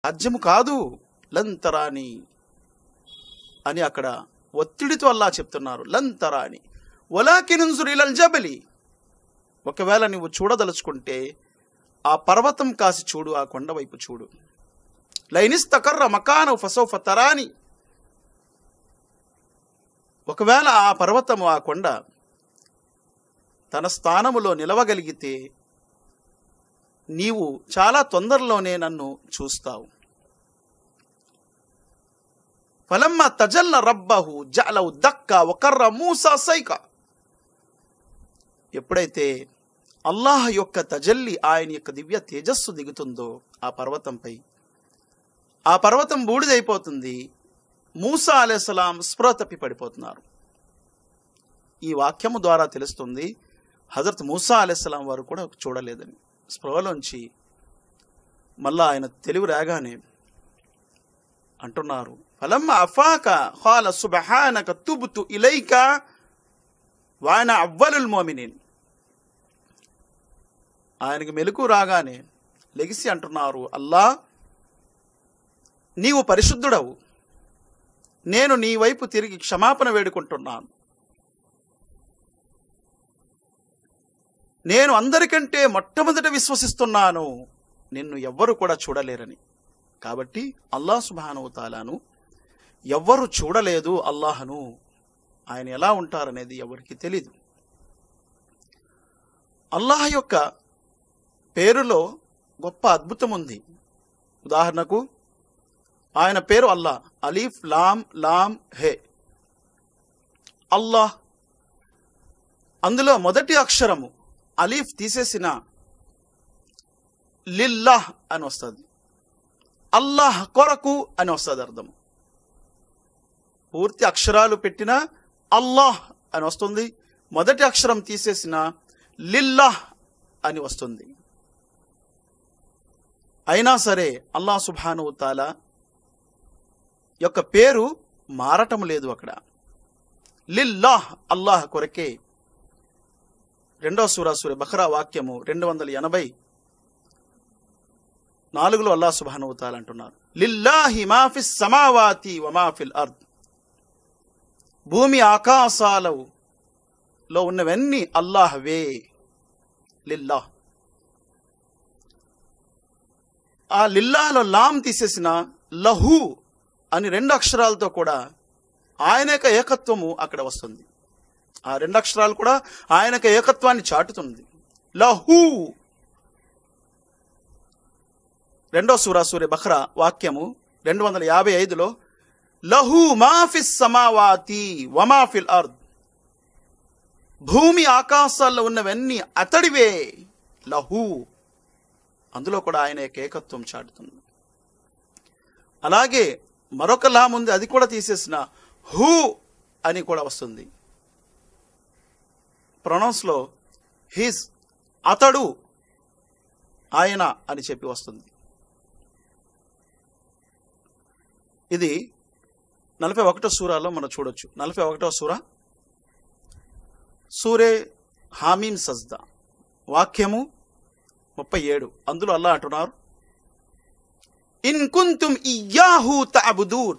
రాజ్యము కాదు లంతరాని అని అక్కడ ఒత్తిడితో అల్లా చెప్తున్నారు లంతరాని ఒలాకినుజురిలల్ జబలి ఒకవేళ నువ్వు చూడదలుచుకుంటే ఆ పర్వతం కాసి చూడు ఆ కొండ వైపు చూడు లైనిస్తకర్ర మకాను ఫసౌఫ తరాని ఒకవేళ ఆ పర్వతము ఆ కొండ తన స్థానములో నిలవగలిగితే నీవు చాలా తొందరలోనే నన్ను చూస్తావు ఫలమ్మ తజల్ల రబ్బహు జలవు దక్క ఒకర్ర మూసా సైక ఎప్పుడైతే అల్లాహ్ యొక్క తజల్లి ఆయన యొక్క దివ్య తేజస్సు దిగుతుందో ఆ పర్వతంపై ఆ పర్వతం బూడిదైపోతుంది మూసా అలైహిస్సలాం స్పృహ తప్పి పడిపోతున్నారు ఈ వాక్యము ద్వారా తెలుస్తుంది హజరత్ మూసా అలైహిస్సలాం వారు కూడా చూడలేదని స్పృహలోంచి మళ్ళా ఆయన తెలివి రాగానే అంటున్నారు ఫలమ్మ అఫాక హాల సుబహానక తుబుతు ఇలైక వాయన అవ్వలుల్ మోమినిన్ ఆయనకి మెలకు రాగానే లెగిసి అంటున్నారు అల్లా నీవు పరిశుద్ధుడవు నేను నీ వైపు తిరిగి క్షమాపణ వేడుకుంటున్నాను నేను అందరికంటే మొట్టమొదట విశ్వసిస్తున్నాను నిన్ను ఎవ్వరు కూడా చూడలేరని కాబట్టి అల్లాహ్ సుబాను తాలాను ఎవ్వరు చూడలేదు అల్లాహను ఆయన ఎలా ఉంటారనేది ఎవరికి తెలీదు అల్లాహ్ యొక్క పేరులో గొప్ప అద్భుతం ఉంది ఉదాహరణకు ఆయన పేరు అల్లా అలీఫ్ లామ్ లామ్ హే అల్లాహ్ అందులో మొదటి అక్షరము అలీఫ్ తీసేసిన లిల్లాహ్ అని వస్తుంది అల్లాహ్ కొరకు అని వస్తుంది అర్థం పూర్తి అక్షరాలు పెట్టిన అల్లాహ్ అని వస్తుంది మొదటి అక్షరం తీసేసిన లిల్లాహ్ అని వస్తుంది అయినా సరే అల్లా సుభాను తాలా యొక్క పేరు మారటం లేదు అక్కడ లిల్లాహ్ అల్లాహ్ కొరకే రెండో సూరా సూర్య బహ్రా వాక్యము రెండు వందల ఎనభై నాలుగులో అల్లా సుభానువుతాలు అంటున్నారు లిల్లాహి మాఫిస్ సమావాతి వమాఫిల్ అర్ద్ భూమి ఆకాశాలు లో ఉన్నవన్నీ అల్లాహ్వే లిల్లాహ్ ఆ లిల్లాహలో లాం తీసేసిన లహు అని రెండు అక్షరాలతో కూడా ఆయన యొక్క ఏకత్వము అక్కడ వస్తుంది ఆ రెండు అక్షరాలు కూడా ఆయన యొక్క ఏకత్వాన్ని చాటుతుంది లహు రెండో సూరా సూర్య బహ్రా వాక్యము రెండు వందల యాభై ఐదులో లహు మాఫిస్ సమావాతి వమాఫిల్ అర్ద్ భూమి ఆకాశాల్లో ఉన్నవన్నీ అతడివే లహు అందులో కూడా ఆయన యొక్క ఏకత్వం చాటుతుంది అలాగే మరొక లాం ఉంది అది కూడా తీసేసిన హూ అని కూడా వస్తుంది ప్రొనౌన్స్లో హీస్ అతడు ఆయన అని చెప్పి వస్తుంది ఇది నలభై ఒకటో సూరాలో మనం చూడొచ్చు నలభై ఒకటో సూర సూరే హామీం సజ్దా వాక్యము ముప్పై ఏడు అందులో అల్లా అంటున్నారు ఇన్ కుంతుం ఇయ్యాహు తఅబుదూన్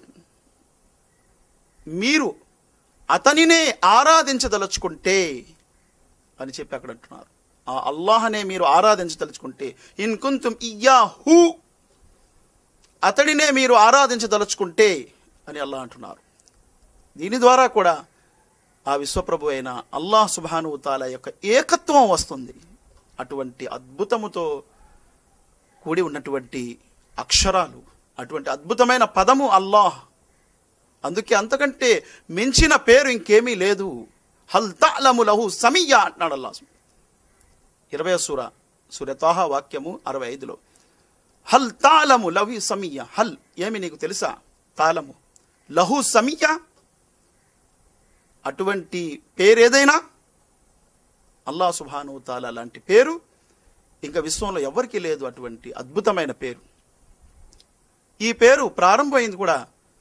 మీరు అతనినే ఆరాధించదలుచుకుంటే అని చెప్పి అక్కడ అంటున్నారు ఆ అల్లాహనే మీరు ఆరాధించదలుచుకుంటే ఇన్ కుంతుం ఇయ్యాహు అతడినే మీరు ఆరాధించదలుచుకుంటే అని అల్లా అంటున్నారు దీని ద్వారా కూడా ఆ విశ్వప్రభు అయిన అల్లాహ్ సుబాను తాల యొక్క ఏకత్వం వస్తుంది అటువంటి అద్భుతముతో కూడి ఉన్నటువంటి అక్షరాలు అటువంటి అద్భుతమైన పదము అల్లాహ్ అందుకే అంతకంటే మించిన పేరు ఇంకేమీ లేదు హల్ తలము లహు సమీయ అంటున్నాడు అల్లా ఇరవై సూర సూర్య తాహ వాక్యము అరవై ఐదులో హల్ తాలము లహు సమీయ హల్ ఏమి నీకు తెలుసా తాలము లహు సమీయ అటువంటి పేరేదైనా అల్లా సుభాను తాలా లాంటి పేరు ఇంకా విశ్వంలో ఎవరికీ లేదు అటువంటి అద్భుతమైన పేరు ఈ పేరు ప్రారంభమైంది కూడా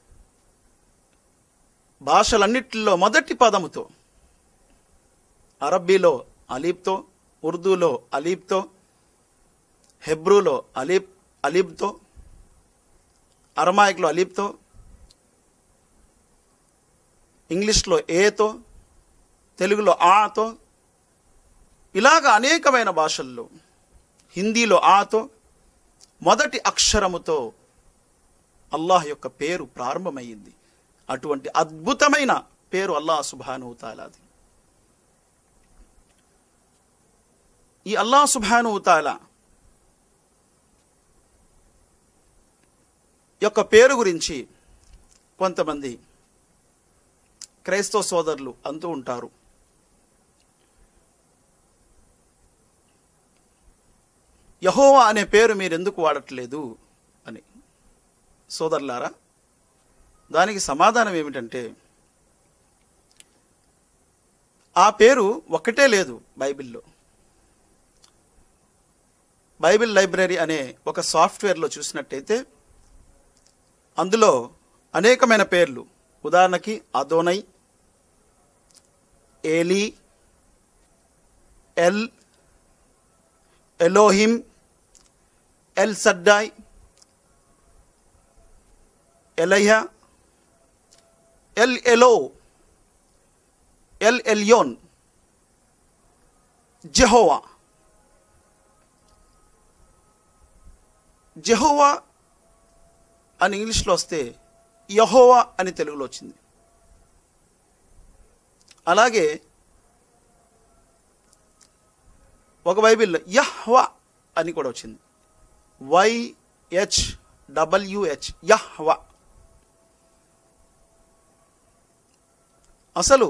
భాషలన్నిటిలో మొదటి పదముతో అరబ్బీలో అలీబ్తో ఉర్దూలో అలీబ్తో హెబ్రూలో అలీబ్ అలీబ్తో అరమాయిక్లో అలీప్తో ఇంగ్లీష్లో ఏతో తెలుగులో ఆతో ఇలాగ అనేకమైన భాషల్లో హిందీలో ఆతో మొదటి అక్షరముతో అల్లాహ్ యొక్క పేరు ప్రారంభమైంది అటువంటి అద్భుతమైన పేరు అల్లాహ్ సుభాను తాలాది ఈ అల్లాహ్ సుభాను తాలా యొక్క పేరు గురించి కొంతమంది క్రైస్తవ సోదరులు అంటూ ఉంటారు యహోవా అనే పేరు మీరు ఎందుకు వాడట్లేదు అని సోదరులారా దానికి సమాధానం ఏమిటంటే ఆ పేరు ఒక్కటే లేదు బైబిల్లో బైబిల్ లైబ్రరీ అనే ఒక సాఫ్ట్వేర్లో చూసినట్టయితే అందులో అనేకమైన పేర్లు ఉదాహరణకి Adonai Eli El Elohim El Shaddai ఎలయ్య ఎల్ ఎలో ఎల్ ఎల్యోన్ జెహోవా జెహోవా అని ఇంగ్లీష్లో వస్తే యహోవా అని తెలుగులో వచ్చింది అలాగే ఒక బైబిల్లో యహ్వా అని కూడా వచ్చింది వైహెచ్ డబ్ల్యూహెచ్ యహ్వా అసలు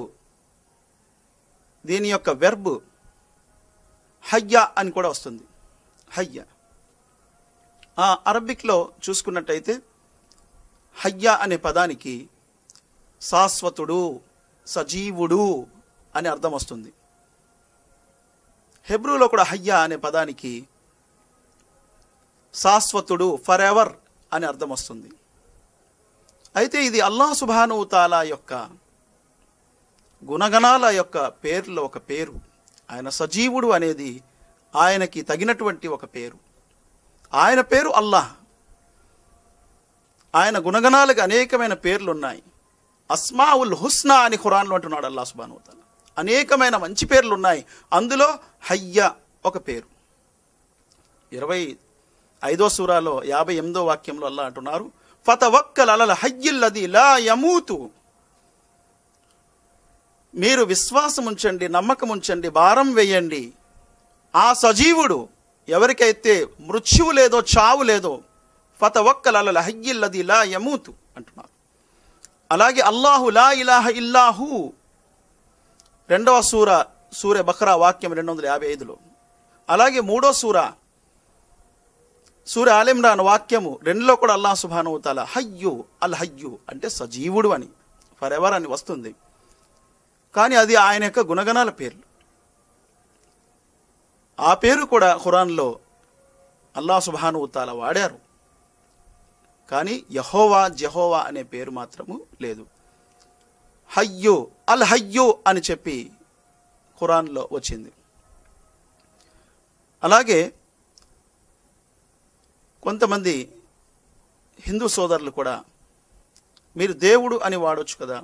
దీని యొక్క వెర్బ్ హయ్యా అని కూడా వస్తుంది హయ్యా ఆ అరబిక్లో చూసుకున్నట్టయితే హయ్యా అనే పదానికి శాశ్వతుడు సజీవుడు అని అర్థం వస్తుంది హెబ్రూలో కూడా హయ్యా అనే పదానికి శాశ్వతుడు ఫర్ ఎవర్ అని అర్థం వస్తుంది అయితే ఇది అల్లాహ్ సుబాను తాలా యొక్క గుణగణాల యొక్క పేర్లో ఒక పేరు ఆయన సజీవుడు అనేది ఆయనకి తగినటువంటి ఒక పేరు ఆయన పేరు అల్లాహ్ ఆయన గుణగణాలకు అనేకమైన పేర్లు ఉన్నాయి అస్మావుల్ హుస్నా అని ఖురాన్లో అంటున్నాడు అల్లా సుబాను తాలా అనేకమైన మంచి పేర్లు ఉన్నాయి అందులో హయ్య ఒక పేరు ఇరవై ఐదో సూరాలో యాభై ఎనిమిదో వాక్యంలో అల్లా అంటున్నారు ఫతవక్కల్ అలల హయ్యిల్లది లా యమూతు మీరు విశ్వాసం ఉంచండి నమ్మకం ఉంచండి భారం వేయండి ఆ సజీవుడు ఎవరికైతే మృత్యువు లేదో చావు లేదో ఫతవక్కల్ అలల హయ్యిల్లది లా యమూతు అంటున్నారు అలాగే అల్లాహు లా ఇలాహ ఇల్లాహు రెండవ సూర సూర్య బక్రా వాక్యం రెండు వందల యాభై ఐదులో అలాగే మూడో సూర సూర్య ఆలిమ్రాన్ వాక్యము రెండులో కూడా అల్లా సుభానుతాల హయ్యు అల్ హయ్యు అంటే సజీవుడు అని ఫర్ ఎవర్ అని వస్తుంది కానీ అది ఆయన యొక్క గుణగణాల పేర్లు ఆ పేరు కూడా ఖురాన్లో అల్లా సుభానుతాల వాడారు కానీ యహోవా జహోవా అనే పేరు మాత్రము లేదు హయ్యు అల్ హయ్యు అని చెప్పి ఖురాన్లో వచ్చింది అలాగే కొంతమంది హిందూ సోదరులు కూడా మీరు దేవుడు అని వాడొచ్చు కదా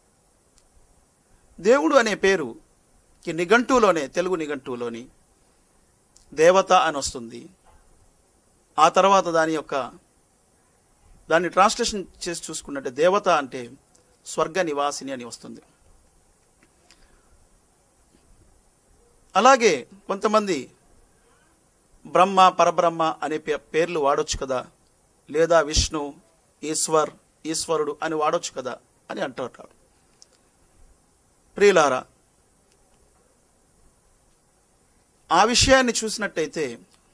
దేవుడు అనే పేరు ఈ నిఘంటువులోనే తెలుగు నిఘంటువులోని దేవత అని వస్తుంది ఆ తర్వాత దాని యొక్క దాన్ని ట్రాన్స్లేషన్ చేసి చూసుకున్నట్టే దేవత అంటే స్వర్గ నివాసిని అని వస్తుంది అలాగే కొంతమంది బ్రహ్మ పరబ్రహ్మ అనే పే- పేర్లు వాడొచ్చు కదా లేదా విష్ణు ఈశ్వర్ ఈశ్వరుడు అని వాడొచ్చు కదా అని అంటుంటారు ప్రియులారా ఆ విషయాన్ని చూసినట్టయితే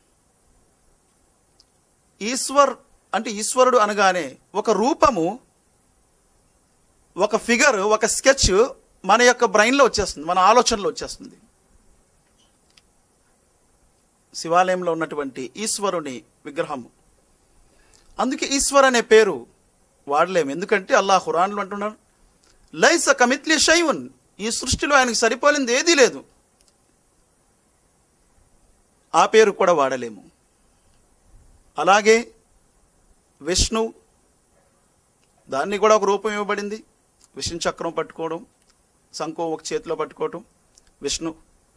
ఈశ్వర్ అంటే ఈశ్వరుడు అనగానే ఒక రూపము ఒక ఫిగర్ ఒక స్కెచ్ మన యొక్క బ్రెయిన్లో వచ్చేస్తుంది మన ఆలోచనలో వచ్చేస్తుంది శివాలయంలో ఉన్నటువంటి ఈశ్వరుని విగ్రహము అందుకే ఈశ్వర్ అనే పేరు వాడలేము ఎందుకంటే అల్లాహ్ ఖురాన్లో అంటున్నారు లైస కమిత్లి షైవున్ ఈ సృష్టిలో ఆయనకు సరిపోలింది ఏదీ లేదు ఆ పేరు కూడా వాడలేము అలాగే విష్ణు దాన్ని కూడా ఒక రూపం ఇవ్వబడింది విష్ణు చక్రం పట్టుకోవడం శంఖం ఒక చేతిలో పట్టుకోవటం విష్ణు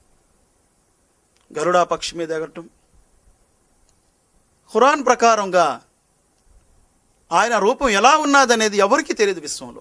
గరుడా పక్షి మీద ఎగరటం ఖురాన్ ప్రకారంగా ఆయన రూపం ఎలా ఉన్నదనేది ఎవరికి తెలియదు విశ్వంలో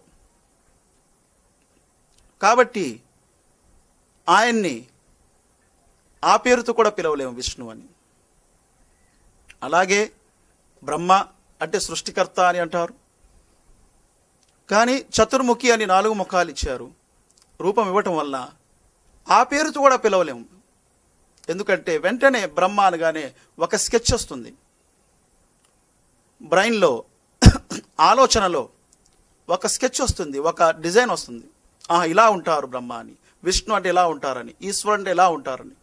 కాబట్టి ఆయన్ని ఆ పేరుతో కూడా పిలవలేము విష్ణు అని అలాగే బ్రహ్మ అంటే సృష్టికర్త అని అంటారు కానీ చతుర్ముఖి అని నాలుగు ముఖాలు ఇచ్చారు రూపం ఇవ్వటం వల్ల ఆ పేరుతో కూడా పిలవలేము ఎందుకంటే వెంటనే బ్రహ్మ అనగానే ఒక స్కెచ్ వస్తుంది బ్రెయిన్లో ఆలోచనలో ఒక స్కెచ్ వస్తుంది ఒక డిజైన్ వస్తుంది ఆ ఇలా ఉంటారు బ్రహ్మ అని విష్ణు అంటే ఇలా ఉంటారని ఈశ్వరుడు అంటే ఇలా ఉంటారని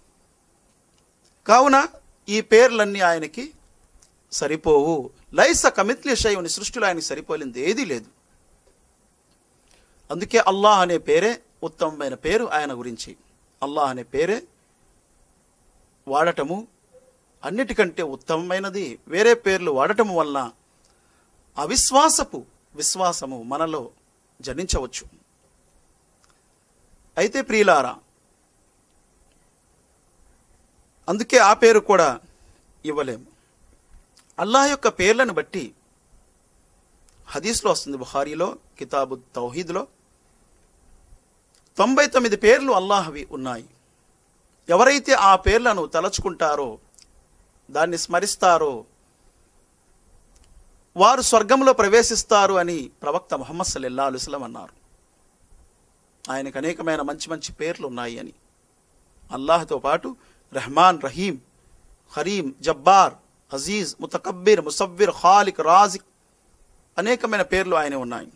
కావున ఈ పేర్లన్నీ ఆయనకి సరిపోవు లైస కమిత్లి శైవుని సృష్టిలో ఆయనకి సరిపోలింది ఏదీ లేదు అందుకే అల్లాహ్ అనే పేరే ఉత్తమమైన పేరు ఆయన గురించి అల్లాహ్ అనే పేరే వాడటము అన్నిటికంటే ఉత్తమమైనది వేరే పేర్లు వాడటం వలన అవిశ్వాసపు విశ్వాసము మనలో జనించవచ్చు అయితే ప్రియులారా అందుకే ఆ పేరు కూడా ఇవ్వలేము అల్లాహ్ యొక్క పేర్లను బట్టి హదీస్లో వస్తుంది బుఖారీలో కితాబు తౌహీద్లో తొంభై తొమ్మిది పేర్లు అల్లాహవి ఉన్నాయి ఎవరైతే ఆ పేర్లను తలచుకుంటారో దాన్ని స్మరిస్తారో వారు స్వర్గంలో ప్రవేశిస్తారు అని ప్రవక్త ముహమ్మద్ సల్లెల్లా అలుస్లం అన్నారు ఆయనకు అనేకమైన మంచి మంచి పేర్లు ఉన్నాయి అని అల్లాహ్తో పాటు రెహమాన్ రహీం హరీం జబ్బార్ అజీజ్ ముతకబ్బిర్ ముసవ్విర్ ఖాలిక్ రాజిక్ అనేకమైన పేర్లు ఆయన ఉన్నాయి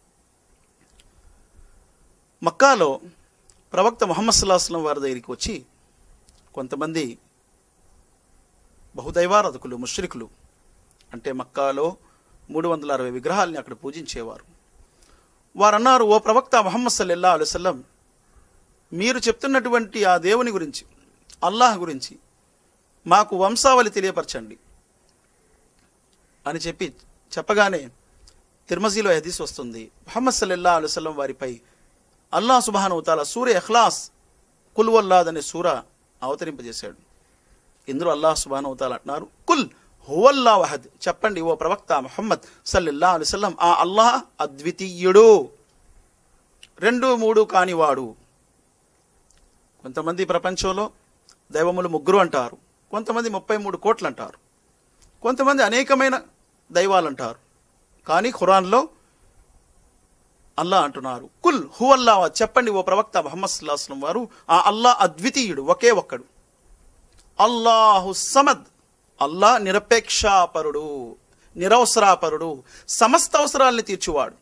మక్కాలో ప్రవక్త ముహమ్మద్ సల్లాహస్లం వారి దగ్గరికి వచ్చి కొంతమంది బహుదైవారాధకులు ముష్రికులు అంటే మక్కాలో మూడు వందల అరవై విగ్రహాలని అక్కడ పూజించేవారు వారు అన్నారు ఓ ప్రవక్త ముహమ్మద్ సల్లెల్లా అలుసల్లం మీరు చెప్తున్నటువంటి ఆ దేవుని గురించి అల్లాహ్ గురించి మాకు వంశావళి తెలియపరచండి అని చెప్పి చెప్పగానే తిరుమజీలో హదీస్ వస్తుంది ముహమ్మద్ సల్లెల్లా అలుసల్లం వారిపై అల్లాహ్ సుబాను తాల సూర్య ఎఖ్లాస్ కుల్వల్లాద్ అనే సూర అవతరింపజేశాడు ఇందులో అల్లాహ్ సుబాను తాల అంటున్నారు కుల్ హువల్లా వహద్ చెప్పండి ఓ ప్రవక్త ముహమ్మద్ సల్లెల్లా అలుసల్లం ఆ అల్లాహ్ అద్వితీయుడు రెండు మూడు కానివాడు కొంతమంది ప్రపంచంలో దైవములు ముగ్గురు అంటారు కొంతమంది ముప్పై మూడు కోట్లు అంటారు కొంతమంది అనేకమైన దైవాలు అంటారు కానీ ఖురాన్లో అల్లా అంటున్నారు కుల్ హు అల్లా చెప్పండి ఓ ప్రవక్త ముహమ్మద్ సుల్లాహస్లం వారు ఆ అల్లా అద్వితీయుడు ఒకే ఒక్కడు అల్లాహు సమద్ అల్లా నిరపేక్షాపరుడు నిరవసరాపరుడు సమస్త అవసరాల్ని తీర్చువాడు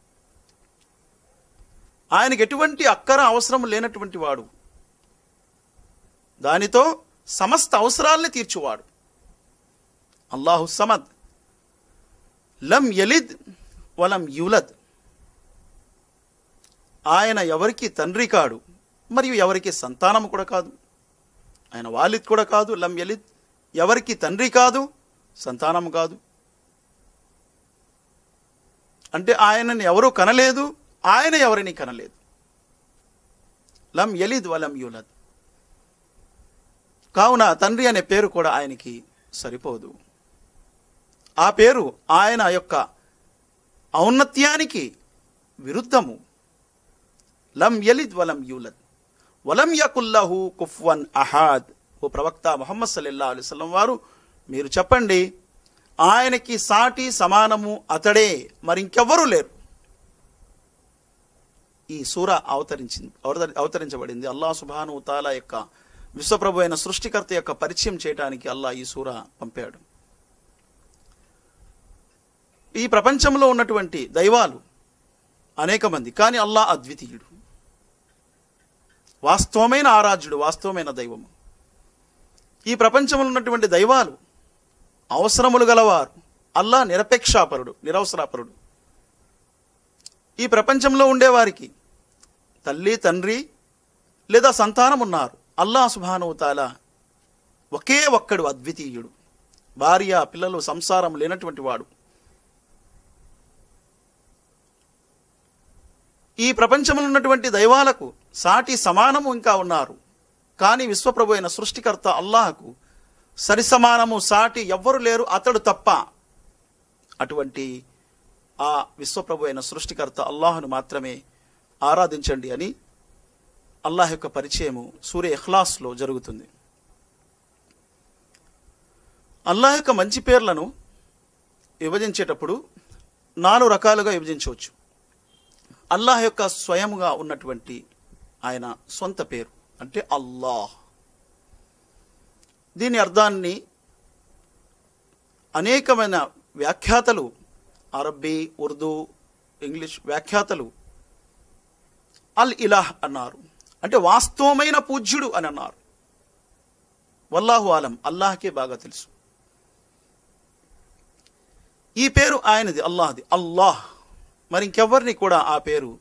ఆయనకి ఎటువంటి అక్కర అవసరం లేనటువంటి వాడు దానితో సమస్త అవసరాల్ని తీర్చువాడు అల్లాహు సమద్ లం యలిద్ వలం యులద్ ఆయన ఎవరికి తండ్రి కాడు మరియు ఎవరికి సంతానం కూడా కాదు ఆయన వాలిద్ కూడా కాదు లం యలిద్ ఎవరికి తండ్రి కాదు సంతానం కాదు అంటే ఆయనని ఎవరూ కనలేదు ఆయన ఎవరిని కనలేదు లం యలిద్ వలం యులద్ కావున తండ్రి అనే పేరు కూడా ఆయనకి సరిపోదు ఆ పేరు ఆయన యొక్క ఔన్నత్యానికి విరుద్ధము లం యలిద్ వలం యూలద్ వలం యకుల్లహు కుఫ్వన్ అహాద్ ఓ ప్రవక్త ముహమ్మద్ సల్లల్లా అలిస్లం వారు మీరు చెప్పండి ఆయనకి సాటి సమానము అతడే మరింకెవ్వరూ లేరు ఈ సూర అవతరించింది అవతరి- అవతరించబడింది అల్లా సుబాను తాలా యొక్క విశ్వప్రభు అయిన సృష్టికర్త యొక్క పరిచయం చేయడానికి అల్లా ఈ సూర పంపాడు ఈ ప్రపంచంలో ఉన్నటువంటి దైవాలు అనేక మంది కానీ అల్లా అద్వితీయుడు వాస్తవమైన ఆరాధ్యుడు వాస్తవమైన దైవము ఈ ప్రపంచంలో ఉన్నటువంటి దైవాలు అవసరములు గలవారు అల్లా నిరపేక్షాపరుడు నిరవసరాపరుడు ఈ ప్రపంచంలో ఉండేవారికి తల్లి తండ్రి లేదా సంతానం ఉన్నారు అల్లా సుభానుతాల ఒకే ఒక్కడు అద్వితీయుడు భార్య పిల్లలు సంసారం లేనటువంటి వాడు ఈ ప్రపంచంలో ఉన్నటువంటి దైవాలకు సాటి సమానము ఇంకా ఉన్నారు కానీ విశ్వప్రభు అయిన సృష్టికర్త అల్లాహకు సరి సమానము సాటి ఎవ్వరు లేరు అతడు తప్ప అటువంటి ఆ విశ్వప్రభు అయిన సృష్టికర్త అల్లాహను మాత్రమే ఆరాధించండి అని అల్లాహ్ యొక్క పరిచయము సూర్య ఇఖ్లాస్లో జరుగుతుంది అల్లాహ్ యొక్క మంచి పేర్లను విభజించేటప్పుడు నాలుగు రకాలుగా విభజించవచ్చు అల్లాహ్ యొక్క స్వయముగా ఉన్నటువంటి ఆయన సొంత పేరు అంటే అల్లాహ్ దీని అర్థాన్ని అనేకమైన వ్యాఖ్యాతలు అరబ్బీ ఉర్దూ ఇంగ్లీష్ వ్యాఖ్యాతలు అల్ ఇలాహ్ అన్నారు అంటే వాస్తవమైన పూజ్యుడు అని అన్నారు వల్లాహు ఆలం అల్లాహకే బాగా తెలుసు ఈ పేరు ఆయనది అల్లాహది అల్లాహ్ మరి ఇంకెవ్వరిని కూడా ఆ పేరు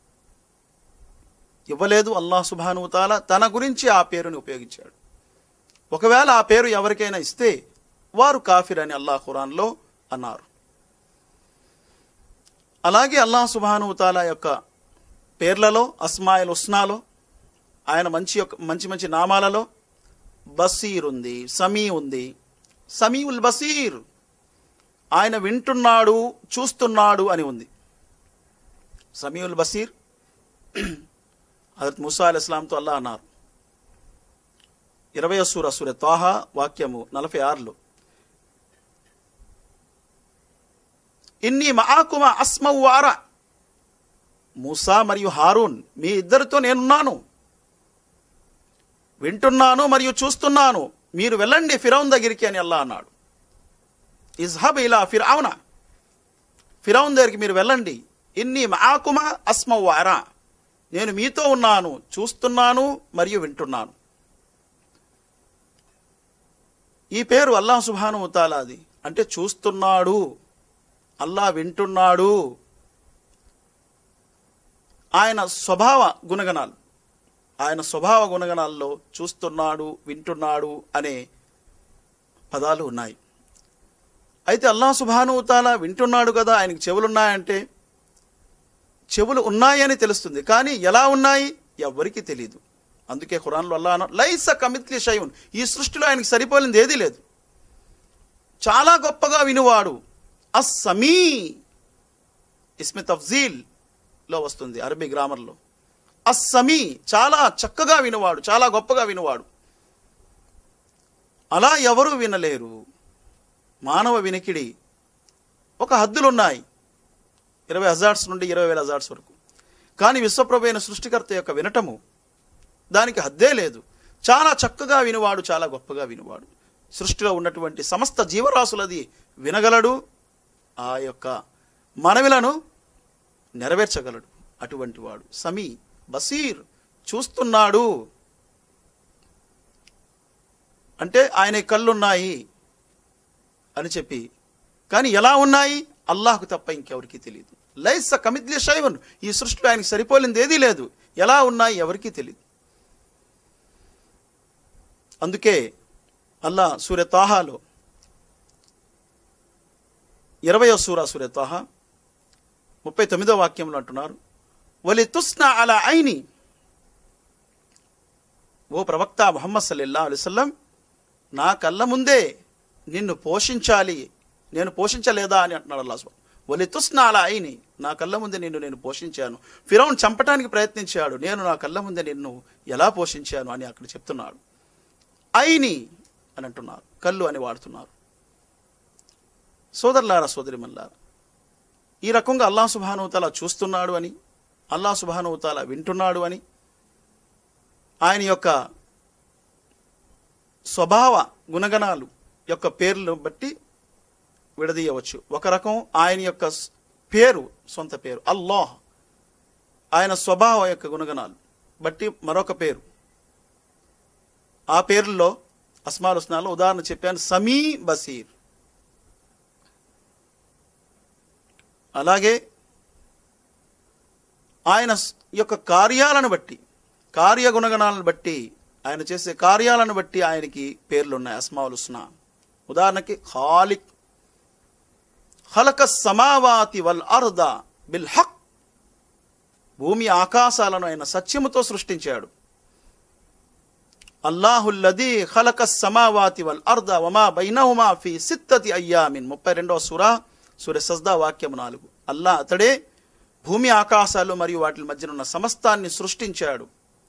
ఇవ్వలేదు అల్లాహ్ సుభానుతాల తన గురించి ఆ పేరుని ఉపయోగించాడు ఒకవేళ ఆ పేరు ఎవరికైనా ఇస్తే వారు కాఫిర్ అని అల్లాహ్ ఖురాన్లో అన్నారు అలాగే అల్లాహ్ సుభానుతాల యొక్క పేర్లలో అస్మాయిల్ ఉస్నాలో ఆయన మంచి యొక్క మంచి మంచి నామాలలో బసీర్ ఉంది సమీ ఉంది సమీఉల్ బసీర్ ఆయన వింటున్నాడు చూస్తున్నాడు అని ఉంది సమీఉల్ బసీర్ హజరత్ ముసా అలీ ఇస్లాంతో అల్లా అన్నారు ఇరవై సూర సూర్య తాహా వాక్యము నలభై ఆరులో ఇన్ని మహాకుమ అస్మవార మూసా మరియు హారూన్ మీ ఇద్దరితో నేనున్నాను వింటున్నాను మరియు చూస్తున్నాను మీరు వెళ్ళండి ఫిరౌన్ దగ్గరికి అని అల్లా అన్నాడు ఇజ్హబ్ ఇలా ఫిరౌన ఫిరౌన్ దగ్గరికి మీరు వెళ్ళండి ఇన్ని మహాకుమ అస్మవారా నేను మీతో ఉన్నాను చూస్తున్నాను మరియు వింటున్నాను ఈ పేరు అల్లా సుభాను తాలాది అంటే చూస్తున్నాడు అల్లా వింటున్నాడు ఆయన స్వభావ గుణగణాలు ఆయన స్వభావ గుణగణాల్లో చూస్తున్నాడు వింటున్నాడు అనే పదాలు ఉన్నాయి అయితే అల్లా సుభానుతాల వింటున్నాడు కదా ఆయనకి చెవులున్నాయంటే చెవులు ఉన్నాయని తెలుస్తుంది కానీ ఎలా ఉన్నాయి ఎవ్వరికీ తెలియదు అందుకే ఖురాన్లో అల్లా అన్న లైస కమిత్లి షైన్ ఈ సృష్టిలో ఆయనకి సరిపోలింది ఏదీ లేదు చాలా గొప్పగా వినువాడు అస్సమీ ఇస్మి తఫ్జీల్ లో వస్తుంది అరబీ గ్రామర్లో అస్సమీ చాలా చక్కగా వినువాడు చాలా గొప్పగా వినువాడు అలా ఎవరు వినలేరు మానవ వినికిడి ఒక హద్దులున్నాయి ఇరవై హజార్ట్స్ నుండి ఇరవై వేల హజార్ట్స్ వరకు కానీ విశ్వప్రభు అయిన సృష్టికర్త యొక్క వినటము దానికి హద్దే లేదు చాలా చక్కగా వినువాడు చాలా గొప్పగా వినువాడు సృష్టిలో ఉన్నటువంటి సమస్త జీవరాశులది వినగలడు ఆ యొక్క మనవిలను నెరవేర్చగలడు అటువంటి వాడు సమీ బసీర్ చూస్తున్నాడు అంటే ఆయన కళ్ళున్నాయి అని చెప్పి కానీ ఎలా ఉన్నాయి అల్లాహకు తప్ప ఇంకెవరికి తెలియదు లైస కమిద్లి శైవన్ ఈ సృష్టిలో ఆయనకి సరిపోలింది ఏదీ లేదు ఎలా ఉన్నాయి ఎవరికీ తెలియదు అందుకే అల్లా సూర్య తాహాలో ఇరవయో సూరా సూర్య తాహా ముప్పై తొమ్మిదో వాక్యంలో అంటున్నారు వలి తుస్నా అలా ఐని ఓ ప్రవక్త ముహమ్మద్ సల్లల్లా అలిసల్లం నా కళ్ళ ముందే నిన్ను పోషించాలి నేను పోషించలేదా అని అంటున్నాడు అల్లా సుబ్హాన్. వలి తుస్నా అలా ఐని నా కళ్ళ ముందే నిన్ను నేను పోషించాను ఫిరౌన్ చంపటానికి ప్రయత్నించాడు నేను నా కళ్ళ ముందే నిన్ను ఎలా పోషించాను అని అక్కడ చెప్తున్నాడు ఐని అని అంటున్నారు కళ్ళు అని వాడుతున్నారు సోదరులారా సోదరిమల్లారా ఈ రకంగా అల్లా సుభానువతాల చూస్తున్నాడు అని అల్లా సుభానువతాల వింటున్నాడు అని ఆయన యొక్క స్వభావ గుణగణాలు యొక్క పేర్లను బట్టి విడదీయవచ్చు ఒక రకం ఆయన యొక్క స్- పేరు సొంత పేరు అల్లాహ్ ఆయన స్వభావ యొక్క గుణగణాలు బట్టి మరొక పేరు ఆ పేర్లలో అస్మాల్ హుస్నాలో ఉదాహరణ చెప్పాను సమీ బసీర్ అలాగే ఆయన స్- యొక్క కార్యాలను బట్టి కార్యగుణగణాలను బట్టి ఆయన చేసే కార్యాలను బట్టి ఆయనకి పేర్లు ఉన్నాయి అస్మావుల్ హుస్నా ఉదాహరణకి ఖాలిక్ ఖలక సమావాతి వల్ అర్ద బిల్ హక్ భూమి ఆకాశాలను ఆయన సత్యముతో సృష్టించాడు అల్లాహుల్లది ఖలక సమావాతి వల్ అర్ద వమా బైనహుమా ఫీ సిత్తతి అయ్యామిన్ ముప్పై రెండవ సురా సూర్య సజ్దా వాక్యం నాలుగు అల్లా అతడే భూమి ఆకాశాలు మరియు వాటి మధ్యన ఉన్న సమస్తాన్ని సృష్టించాడు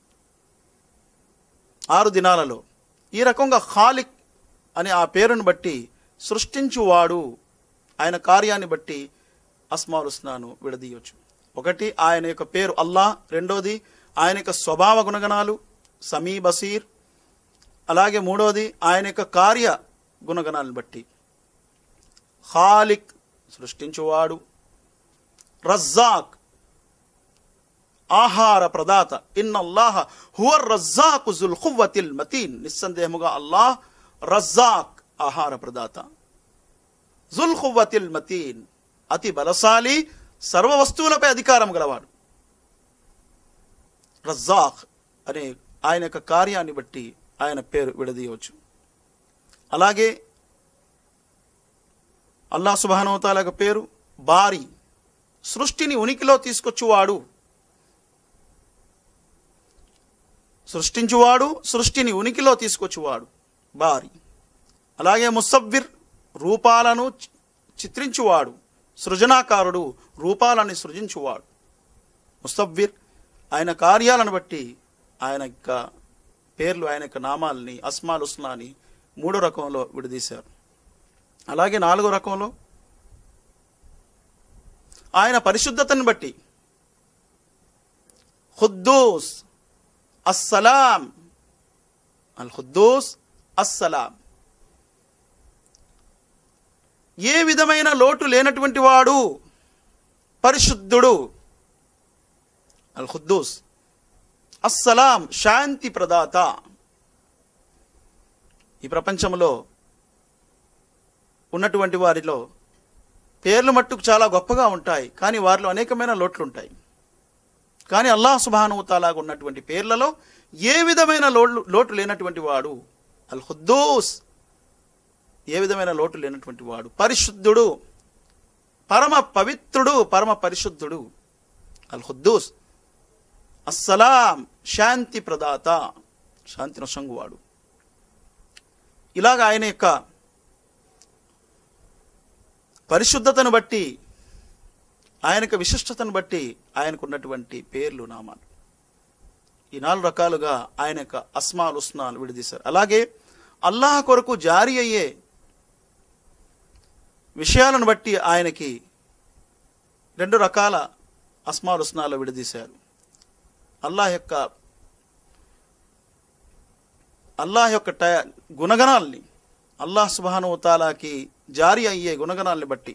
ఆరు దినాలలో ఈ రకంగా ఖాలిక్ అనే ఆ పేరును బట్టి సృష్టించువాడు ఆయన కార్యాన్ని బట్టి అస్మాల్ హుస్నాను విడదీయొచ్చు ఒకటి ఆయన యొక్క పేరు అల్లా రెండోది ఆయన యొక్క స్వభావ గుణగణాలు సమీ బసీర్ అలాగే మూడోది ఆయన యొక్క కార్య గుణగణాలను బట్టి ఖాలిక్ సృష్టించువాడు రజ్జాక్ ఆహార ప్రదాత ఇన్నల్లాహ హువర్ రజ్జాకు జుల్ ఖువ్వతిల్ మతీన్ నిస్సందేహముగా అల్లాహ్ రజ్జాక్ ఆహార ప్రదాత జుల్ ఖువ్వతిల్ మతీన్ అతి బలశాలి సర్వ వస్తువులపై అధికారం గలవాడు రజ్జాక్ అనే ఆయన యొక్క కార్యాన్ని బట్టి ఆయన పేరు విడదీయవచ్చు అలాగే అల్లా సుబానవతాల యొక్క పేరు బారి సృష్టిని ఉనికిలో తీసుకొచ్చువాడు సృష్టించువాడు సృష్టిని ఉనికిలో తీసుకొచ్చువాడు బారి అలాగే ముసవ్విర్ రూపాలను చి- చిత్రించువాడు సృజనాకారుడు రూపాలని సృజించువాడు ముసవ్విర్ ఆయన కార్యాలను బట్టి ఆయన యొక్క పేర్లు ఆయన యొక్క నామాల్ని అస్మాల్ ఉస్నాని మూడో రకంలో విడదీశారు అలాగే నాలుగో రకంలో ఆయన పరిశుద్ధతను బట్టి ఖుద్దూస్ అస్సలాం అల్ ఖుద్దూస్ అస్సలాం ఏ విధమైన లోటు లేనటువంటి వాడు పరిశుద్ధుడు అల్ ఖుద్దూస్ అస్సలాం శాంతి ప్రదాత ఈ ప్రపంచంలో ఉన్నటువంటి వారిలో పేర్లు మట్టుకు చాలా గొప్పగా ఉంటాయి కానీ వారిలో అనేకమైన లోట్లు ఉంటాయి కానీ అల్లాహ్ సుబానుతాలాగా ఉన్నటువంటి పేర్లలో ఏ విధమైన లోటు లోటు లేనటువంటి వాడు అల్ ఖుద్దూస్ ఏ విధమైన లోటు లేనటువంటి వాడు పరిశుద్ధుడు పరమ పవిత్రుడు పరమ పరిశుద్ధుడు అల్ ఖుద్దూస్ అస్సలాం శాంతి ప్రదాత శాంతి నొసంగువాడు ఇలాగ ఆయన యొక్క పరిశుద్ధతను బట్టి ఆయన యొక్క విశిష్టతను బట్టి ఆయనకు ఉన్నటువంటి పేర్లు నామాలు ఈ నాలుగు రకాలుగా ఆయన యొక్క అస్మాల్ ఉస్నాలు విడదీశారు అలాగే అల్లాహ్ కొరకు జారీ అయ్యే విషయాలను బట్టి ఆయనకి రెండు రకాల అస్మాల్ ఉస్నాలు విడదీశారు అల్లాహ్ యొక్క అల్లాహ్ యొక్క ట గుణగణాల్ని అల్లాహ్ సుబాను తాలాకి జారీ అయ్యే గుణగణాల్ని బట్టి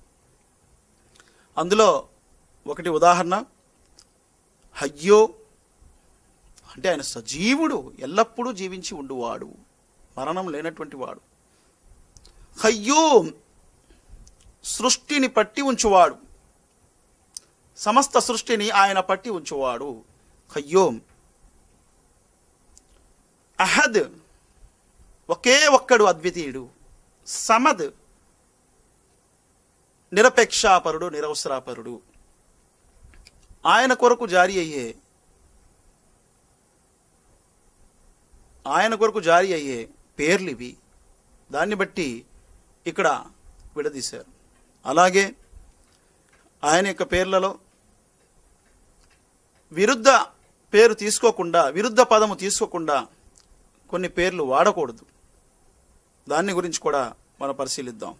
అందులో ఒకటి ఉదాహరణ హయ్యో అంటే ఆయన సజీవుడు ఎల్లప్పుడూ జీవించి ఉండువాడు మరణం లేనటువంటి వాడు హయ్యూమ్ సృష్టిని పట్టి ఉంచువాడు సమస్త సృష్టిని ఆయన పట్టి ఉంచువాడు ఖయ్యూమ్ అహద్ ఒకే ఒక్కడు అద్వితీయుడు సమద్ నిరపేక్షాపరుడు నిరవసరాపరుడు ఆయన కొరకు జారీ అయ్యే ఆయన కొరకు జారీ అయ్యే పేర్లు ఇవి దాన్ని బట్టి ఇక్కడ విడదీశారు అలాగే ఆయన యొక్క పేర్లలో విరుద్ధ పేరు తీసుకోకుండా విరుద్ధ పదము తీసుకోకుండా కొన్ని పేర్లు వాడకూడదు దాన్ని గురించి కూడా మనం పరిశీలిద్దాం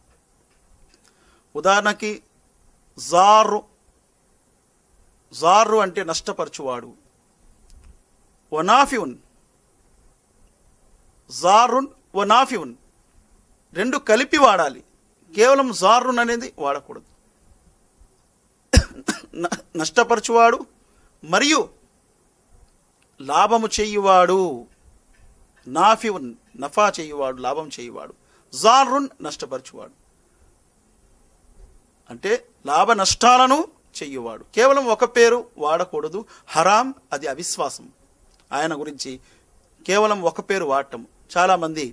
ఉదాహరణకి జారు జారు అంటే నష్టపరచువాడు వనాఫివున్ జారున్ వనాఫివున్ రెండు కలిపి వాడాలి కేవలం జారున్ అనేది వాడకూడదు న- నష్టపరచువాడు మరియు లాభము చేయువాడు నాఫివున్ నఫా చేయువాడు లాభం చేయువాడు జారున్ నష్టపరచువాడు అంటే లాభ నష్టాలను చెయ్యువాడు కేవలం ఒక పేరు వాడకూడదు హరాం అది అవిశ్వాసం ఆయన గురించి కేవలం ఒక పేరు వాడటం చాలామంది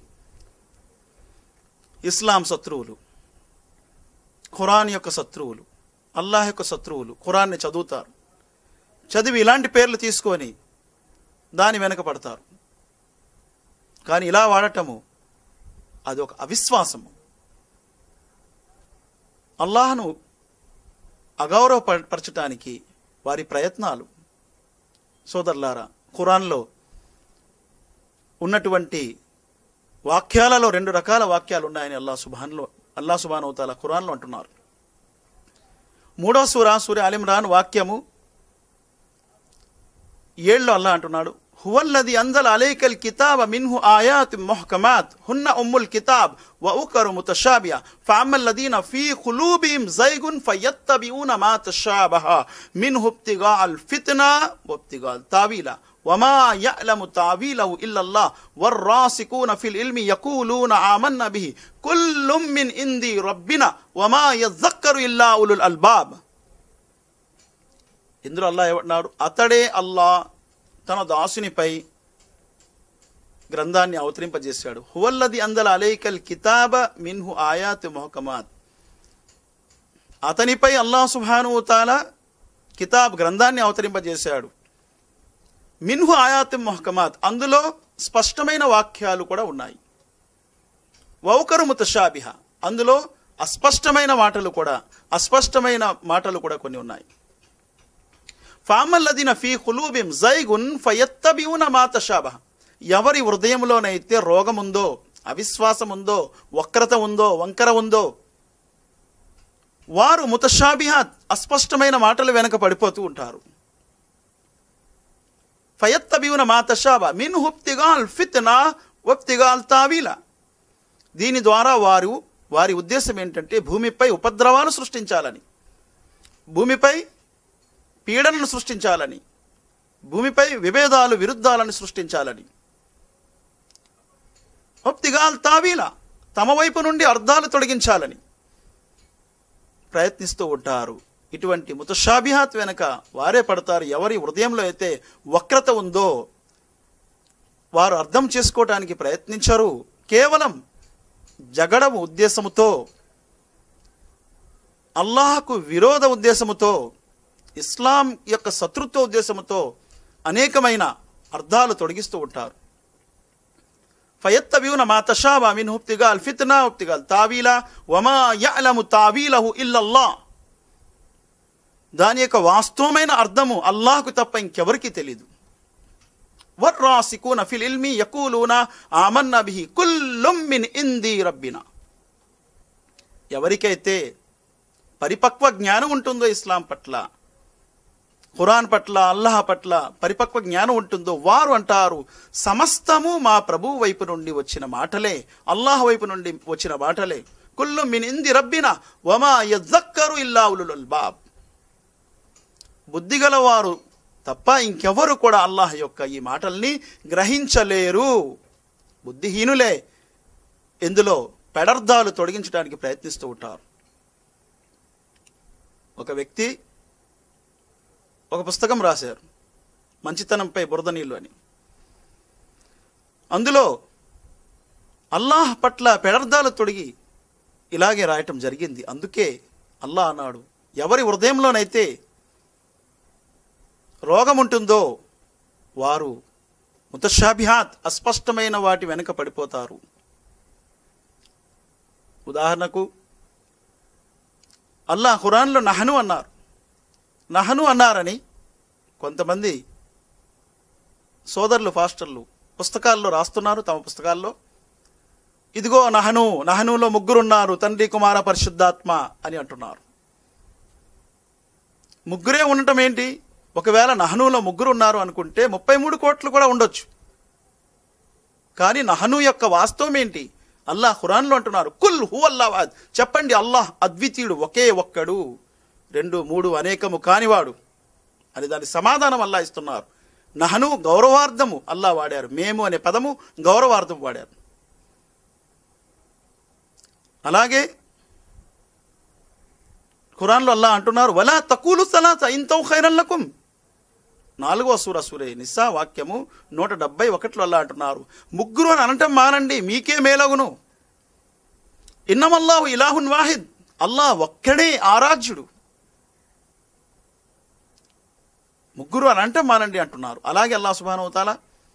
ఇస్లాం శత్రువులు ఖురాన్ యొక్క శత్రువులు అల్లాహ్ యొక్క శత్రువులు ఖురాన్ని చదువుతారు చదివి ఇలాంటి పేర్లు తీసుకొని దాని వెనక పడతారు కానీ ఇలా వాడటము అది ఒక అవిశ్వాసము అల్లాహను అగౌరవపరచటానికి వారి ప్రయత్నాలు సోదరులారా ఖురాన్లో ఉన్నటువంటి వాక్యాలలో రెండు రకాల వాక్యాలు ఉన్నాయని అల్లా సుబాన్లో అల్లా సుబాన్ అవుతాల ఖురాన్లో అంటున్నారు మూడో సూర సూర్య అలిమ్రాన్ వాక్యము ఏళ్ళు అల్లా అంటున్నాడు హువల్లది అంజల అలైకల్ కితాబ మిన్హు ఆయాత్ ముహకమాత్ హున్న ఉమ్ముల్ కితాబ్ వ ఉకరు ముతషాబియా ఫామల్ లదీన ఫీ ఖులూబిహిమ్ జైగున్ ఫయత్తబిఊన మా తషాబహ మిన్హు ఇబ్తిగా అల్ ఫిత్నా వబ్తిగా తావీలా وما يعلم تعويله إلا الله والراسكون في العلم يقولون آمنا به كل من عندي ربنا وما يذكر إلا أولو الألباب ఇందులో అల్లా ఏమన్నాడు అతడే అల్లా తన దాసునిపై గ్రంథాన్ని అవతరింపజేశాడు హువల్లది అందల అలైకల్ కితాబ మిన్హు ఆయాత్ మొహకమాత్ అతనిపై అల్లా సుభాను తాల కితాబ్ గ్రంథాన్ని అవతరింపజేశాడు మిన్హు ఆయాత్ మొహకమాత్ అందులో స్పష్టమైన వాక్యాలు కూడా ఉన్నాయి వౌకరు ముతషాబిహ అందులో అస్పష్టమైన మాటలు కూడా అస్పష్టమైన మాటలు కూడా కొన్ని ఉన్నాయి ఫామల్లదిన ఫీ ఖులూబిం జైగున్ ఫయత్తబివున మా తషాబహ ఎవరి హృదయంలోనైతే రోగం ఉందో అవిశ్వాసం ఉందో వక్రత ఉందో వంకర ఉందో వారు ముతషాబిహాత్ అస్పష్టమైన మాటలు వెనక పడిపోతూ ఉంటారు ఫయత్తబివున మా తషాబ మిన్ హుప్తిగాల్ ఫిత్నా వప్తిగాల్ తావీల దీని ద్వారా వారు వారి ఉద్దేశం ఏంటంటే భూమిపై ఉపద్రవాలు సృష్టించాలని భూమిపై పీడనను సృష్టించాలని భూమిపై విభేదాలు విరుద్ధాలను సృష్టించాలని ఒప్తిగాల్ తావీల తమ వైపు నుండి అర్థాలు తొలగించాలని ప్రయత్నిస్తూ ఉంటారు ఇటువంటి ముతషాబిహాత్ వెనక వారే పడతారు ఎవరి హృదయంలో అయితే వక్రత ఉందో వారు అర్థం చేసుకోవటానికి ప్రయత్నించరు కేవలం జగడము ఉద్దేశముతో అల్లాహకు విరోధ ఉద్దేశముతో ఇస్లాం యొక్క శత్రుత్వ ఉద్దేశముతో అనేకమైన అర్థాలు తొలగిస్తూ ఉంటారు ఫయత్తబివున మా తషాబా మిన్ హుప్తిగాల్ ఫిత్నా హుప్తిగాల్ తావీలా వమా యఅలము తావీలహు ఇల్లల్లా దాని యొక్క వాస్తవమైన అర్థము అల్లాహకు తప్ప ఇంకెవరికి తెలీదు వర్రాసికూన ఫిల్ ఇల్మి యకూలూన ఆమన్న బిహి కుల్లుం మిన్ ఇంది రబ్బినా ఎవరికైతే పరిపక్వ జ్ఞానం ఉంటుందో ఇస్లాం పట్ల ఖురాన్ పట్ల అల్లాహ్ పట్ల పరిపక్వ జ్ఞానం ఉంటుందో వారు అంటారు సమస్తము మా ప్రభు వైపు నుండి వచ్చిన మాటలే అల్లాహ్ వైపు నుండి వచ్చిన మాటలే కుల్లు మిన్ ఇంది రబ్బిన వమా యద్దక్కరు ఇల్లా ఉలుల్ అల్బాబ్ బుద్ధిగల వారు తప్ప ఇంకెవరు కూడా అల్లాహ్ యొక్క ఈ మాటల్ని గ్రహించలేరు బుద్ధిహీనులే ఇందులో పెడర్థాలు తొలగించడానికి ప్రయత్నిస్తూ ఉంటారు ఒక వ్యక్తి ఒక పుస్తకం రాశారు మంచితనంపై బురద నీళ్ళు అని అందులో అల్లాహ్ పట్ల పెడర్థాలు తొడిగి ఇలాగే రాయటం జరిగింది అందుకే అల్లాహ్ అన్నాడు ఎవరి హృదయంలోనైతే రోగం ఉంటుందో వారు ముతషాభిహాత్ అస్పష్టమైన వాటి వెనుక పడిపోతారు ఉదాహరణకు అల్లా ఖురాన్లో నహను అన్నారు నహను అన్నారని కొంతమంది సోదరులు ఫాస్టర్లు పుస్తకాల్లో రాస్తున్నారు తమ పుస్తకాల్లో ఇదిగో నహను నహనులో ముగ్గురున్నారు తండ్రి కుమార పరిశుద్ధాత్మ అని అంటున్నారు ముగ్గురే ఉండటం ఏంటి ఒకవేళ నహనులో ముగ్గురు ఉన్నారు అనుకుంటే ముప్పై మూడు కోట్లు కూడా ఉండొచ్చు కానీ నహను యొక్క వాస్తవం ఏంటి అల్లాహ్ ఖురాన్లో అంటున్నారు కుల్ హు అల్లావాద్ చెప్పండి అల్లాహ్ అద్వితీయుడు ఒకే ఒక్కడు రెండు మూడు అనేకము కానివాడు అని దాని సమాధానం అల్లా ఇస్తున్నారు నహను గౌరవార్థము అల్లా వాడారు మేము అనే పదము గౌరవార్థం వాడారు అలాగే ఖురాన్లో అల్లా అంటున్నారు వలా తక్కువలు సలాత ఇంతో ఖైరల్లకుం నాలుగో సూర సూరే నిస్సా వాక్యము నూట డెబ్బై ఒకటిలో అల్లా అంటున్నారు ముగ్గురు అని అనటం మానండి మీకే మేలగును ఇన్నమల్లాహు ఇలాహున్ వాహిద్ అల్లా ఒక్కడే ఆరాధ్యుడు ముగ్గురు అని అంటే మానండి అంటున్నారు అలాగే అల్లా సుబానవుతాలా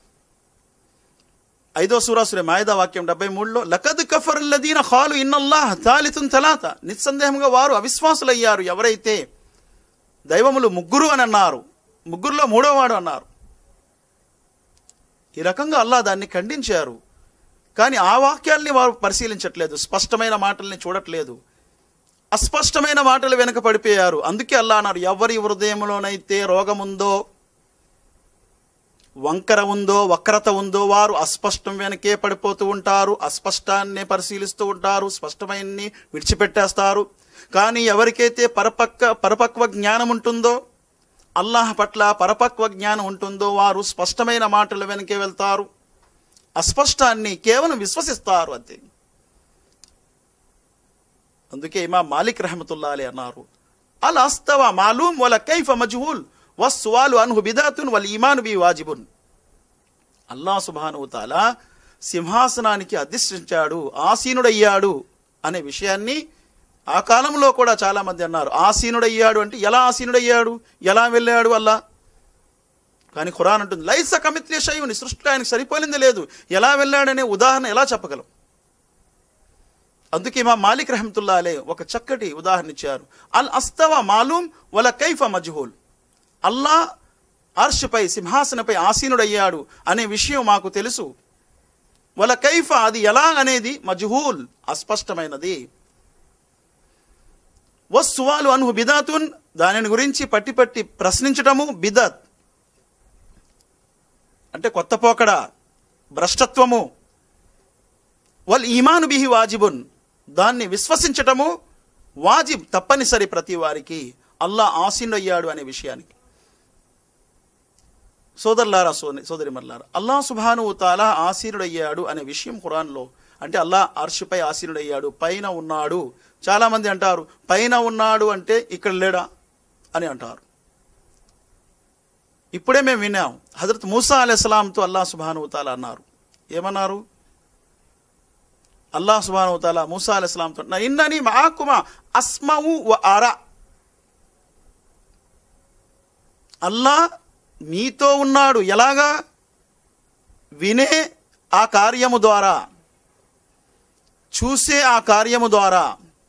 ఐదో సూరా సూర్య మాయదా వాక్యం డెబ్బై మూడులో లకద్ కఫర్ లదీన ఖాలు ఇన్నల్లాహ్ తాలితున్ తలాత నిస్సందేహంగా వారు అవిశ్వాసులయ్యారు ఎవరైతే దైవములు ముగ్గురు అని అన్నారు ముగ్గురులో మూడోవాడు అన్నారు ఈ రకంగా అల్లా దాన్ని ఖండించారు కానీ ఆ వాక్యాల్ని వారు పరిశీలించట్లేదు స్పష్టమైన మాటల్ని చూడట్లేదు అస్పష్టమైన మాటలు వెనక పడిపోయారు అందుకే అల్లా అన్నారు ఎవరి హృదయంలోనైతే రోగముందో వంకర ఉందో వక్రత ఉందో వారు అస్పష్టం వెనకే పడిపోతూ ఉంటారు అస్పష్టాన్ని పరిశీలిస్తూ ఉంటారు స్పష్టమైనని విడిచిపెట్టేస్తారు కానీ ఎవరికైతే పరపక్క పరపక్వ జ్ఞానం ఉంటుందో అల్లాహ్ పట్ల పరపక్వ జ్ఞానం ఉంటుందో వారు స్పష్టమైన మాటలు వెనకే వెళ్తారు అస్పష్టాన్ని కేవలం విశ్వసిస్తారు అంతే అందుకే ఇమా మాలిక్ రహమతుల్లా అలీ అన్నారు అల్ అస్తవ మాలూమ్ వల కైఫ మజ్హూల్ వస్సువాలు అన్హు బిదాతున్ వల్ ఈమాను బి వాజిబున్ అల్లా సుబాను తాలా సింహాసనానికి అధిష్ఠించాడు ఆసీనుడయ్యాడు అనే విషయాన్ని ఆ కాలంలో కూడా చాలా మంది అన్నారు ఆసీనుడయ్యాడు అంటే ఎలా ఆసీనుడయ్యాడు ఎలా వెళ్ళాడు అల్లా కానీ ఖురాన్ అంటుంది లైస కమిత్య శైవుని సృష్టిలో ఆయనకు సరిపోలింది లేదు ఎలా వెళ్ళాడనే ఉదాహరణ ఎలా చెప్పగలం అందుకే మా మాలిక్ రహమతుల్లా అలే ఒక చక్కటి ఉదాహరణ ఇచ్చారు అల్ అస్తవ మాలూమ్ వల కైఫ మజ్హూల్ అల్లా అర్ష్పై సింహాసనపై ఆసీనుడయ్యాడు అనే విషయం మాకు తెలుసు వల కైఫ అది ఎలా అనేది మజ్హూల్ అస్పష్టమైనది వస్సువాలు అను బిదాతున్ దానిని గురించి పట్టి పట్టి ప్రశ్నించటము బిదత్ అంటే కొత్త పోకడ భ్రష్టత్వము వల్ ఈమాను బిహి వాజిబున్ దాన్ని విశ్వసించటము వాజిబ్ తప్పనిసరి ప్రతి వారికి అల్లా ఆసీనుడయ్యాడు అనే విషయానికి సోదరులారా సో సోదరి మల్లారా అల్లా సుభాను తాలా ఆసీనుడయ్యాడు అనే విషయం ఖురాన్లో అంటే అల్లా అర్షుపై ఆసీనుడయ్యాడు పైన ఉన్నాడు చాలా మంది అంటారు పైన ఉన్నాడు అంటే ఇక్కడ లేడా అని అంటారు ఇప్పుడే మేము విన్నాం హజరత్ మూసా అలైస్లాంతో అల్లా సుభాను తాలా అన్నారు ఏమన్నారు అల్లా సుబాను తాలా మూసా అలైస్లాంతో నా ఇన్నని మాకుమా అస్మవు వ అరా అల్లా మీతో ఉన్నాడు ఎలాగా వినే ఆ కార్యము ద్వారా చూసే ఆ కార్యము ద్వారా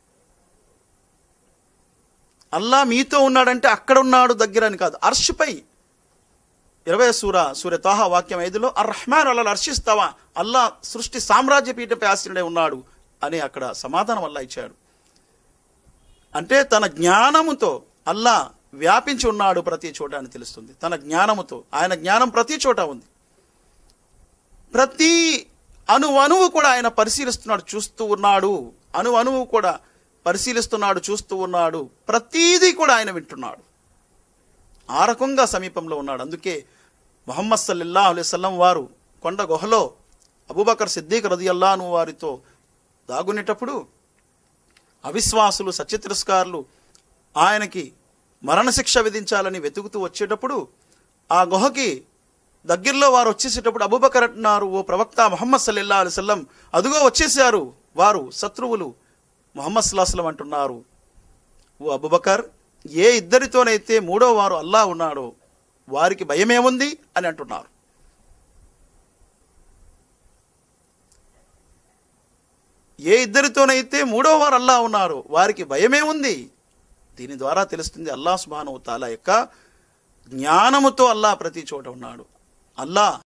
అల్లా మీతో ఉన్నాడంటే అక్కడ ఉన్నాడు దగ్గర అని కాదు అర్షపై ఇరవై సూర సూర్య తాహా వాక్యం ఐదులో అర్ రహమాన్ అల్లా హర్షిస్తావా అల్లా సృష్టి సామ్రాజ్య పీఠపై ఆశ్రయుడై ఉన్నాడు అని అక్కడ సమాధానం అల్లా ఇచ్చాడు అంటే తన జ్ఞానముతో అల్లా వ్యాపించి ఉన్నాడు ప్రతి చోట అని తెలుస్తుంది తన జ్ఞానముతో ఆయన జ్ఞానం ప్రతి చోట ఉంది ప్రతి అణు అణువు కూడా ఆయన పరిశీలిస్తున్నాడు చూస్తూ ఉన్నాడు అణు అణువు కూడా పరిశీలిస్తున్నాడు చూస్తూ ఉన్నాడు ప్రతీదీ కూడా ఆయన వింటున్నాడు ఆ రకంగా సమీపంలో ఉన్నాడు అందుకే మొహమ్మద్ సల్లల్లా అలైవల్లం వారు కొండ గుహలో అబూబకర్ సిద్దీక్ రదియల్లాను వారితో దాగునేటప్పుడు అవిశ్వాసులు సత్య తిరస్కారులు ఆయనకి మరణశిక్ష విధించాలని వెతుకుతూ వచ్చేటప్పుడు ఆ గుహకి దగ్గరలో వారు వచ్చేసేటప్పుడు అబూబకర్ అంటున్నారు ఓ ప్రవక్త మొహమ్మద్ సల్లల్లా అలిసల్లం అదుగో వచ్చేసారు వారు శత్రువులు మొహమ్మద్ సల్లాహం అంటున్నారు ఓ అబుబకర్ ఏ ఇద్దరితోనైతే మూడో వారు అల్లా ఉన్నాడో వారికి భయమేముంది అని అంటున్నారు ఏ ఇద్దరితోనైతే మూడో వారు అల్లా ఉన్నారు వారికి భయమేముంది దీని ద్వారా తెలుస్తుంది అల్లా సుబాను తాలా యొక్క జ్ఞానముతో అల్లా ప్రతి చోట ఉన్నాడు అల్లా